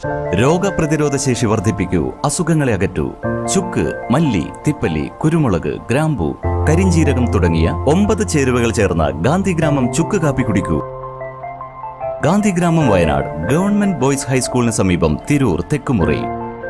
രോഗപ്രതിരോധ ശേഷി വർദ്ധിപ്പിക്കൂ അസുഖങ്ങളെ അകറ്റൂ ചുക്ക് മല്ലി തിപ്പല്ലി കുരുമുളക് ഗ്രാമ്പു കരിഞ്ചീരകം തുടങ്ങിയ ഒമ്പത് ചേരുവകൾ ചേർന്ന ഗാന്ധിഗ്രാമം ചുക്ക് കാപ്പി കുടിക്കൂ ഗാന്ധിഗ്രാമം വയനാട് ഗവൺമെന്റ് ബോയ്സ് ഹൈസ്കൂളിന് സമീപം തിരൂർ തെക്കുമുറി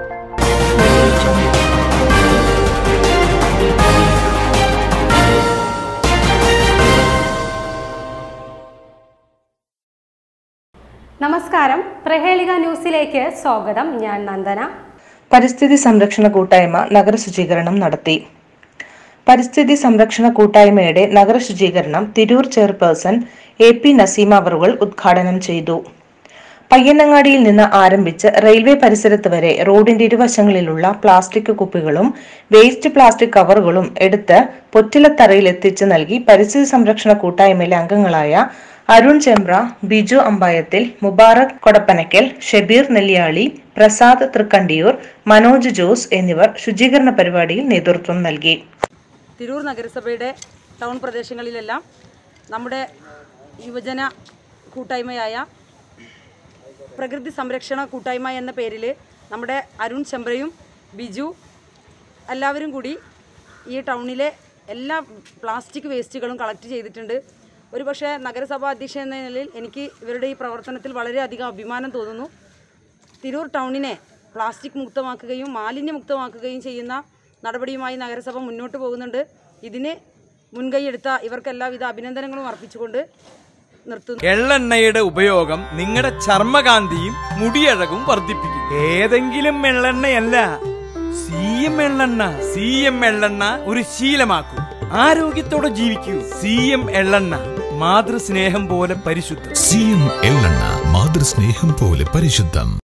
നമസ്കാരം പ്രഹേളിക ന്യൂസിലേക്ക് സ്വാഗതം ഞാൻ നന്ദന പരിസ്ഥിതി സംരക്ഷണ കൂട്ടായ്മ നഗര ശുചീകരണം നടത്തി പരിസ്ഥിതി സംരക്ഷണ കൂട്ടായ്മയുടെ നഗര ശുചീകരണം Tirur chairperson A P Naseema അവറുകൾ ഉദ്ഘാടനം ചെയ്തു പയ്യന്നങ്ങാടിയിൽ നിന്ന് ആരംഭിച്ച് റെയിൽവേ പരിസരത്ത് വരെ റോഡിന്റെ ഇരുവശങ്ങളിലുള്ള പ്ലാസ്റ്റിക് കുപ്പികളും വേസ്റ്റ് പ്ലാസ്റ്റിക് കവറുകളും എടുത്ത് പൊറ്റിലത്തറയിൽ എത്തിച്ചു നൽകി പരിസ്ഥിതി സംരക്ഷണ കൂട്ടായ്മയിലെ അംഗങ്ങളായ അരുൺ ചെമ്പ്ര ബിജു അമ്പായത്തിൽ മുബാറക് കൊടപ്പനക്കൽ ഷബീർ നെല്ലിയാളി പ്രസാദ് തൃക്കണ്ടിയൂർ മനോജ് ജോസ് എന്നിവർ ശുചീകരണ പരിപാടിയിൽ നേതൃത്വം നൽകി തിരൂർ നഗരസഭയുടെ ടൗൺ പ്രദേശങ്ങളിലെല്ലാം നമ്മുടെ യുവജന കൂട്ടായ്മയായ പ്രകൃതി സംരക്ഷണ കൂട്ടായ്മ എന്ന പേരിൽ നമ്മുടെ അരുൺ ചെമ്പ്രയും ബിജു എല്ലാവരും കൂടി ഈ ടൗണിലെ എല്ലാ പ്ലാസ്റ്റിക് വേസ്റ്റുകളും കളക്ട് ചെയ്തിട്ടുണ്ട് ഒരു പക്ഷേ നഗരസഭാ അധ്യക്ഷ എന്ന നിലയിൽ എനിക്ക് ഇവരുടെ ഈ പ്രവർത്തനത്തിൽ വളരെയധികം അഭിമാനം തോന്നുന്നു തിരൂർ ടൗണിനെ പ്ലാസ്റ്റിക് മുക്തമാക്കുകയും മാലിന്യമുക്തമാക്കുകയും ചെയ്യുന്ന നടപടിയുമായി നഗരസഭ മുന്നോട്ട് പോകുന്നുണ്ട് ഇതിന് മുൻകൈയെടുത്ത ഇവർക്ക് എല്ലാവിധ അഭിനന്ദനങ്ങളും അർപ്പിച്ചുകൊണ്ട് നിർത്തുന്നു എള്ളെണ്ണയുടെ ഉപയോഗം നിങ്ങളുടെ ചർമ്മകാന്തിയും മുടിയഴകും വർദ്ധിപ്പിക്കും ഏതെങ്കിലും എള്ളെണ്ണയല്ല സി എം എള്ളെണ്ണ സി എം എള്ളെണ്ണ ഒരു ശീലമാക്കൂ ആരോഗ്യത്തോടെ ജീവിക്കൂ സി എം എള്ളെണ്ണ മാതൃസ്നേഹം പോലെ പരിശുദ്ധം സി എം എള്ളെണ്ണ മാതൃസ്നേഹം പോലെ പരിശുദ്ധം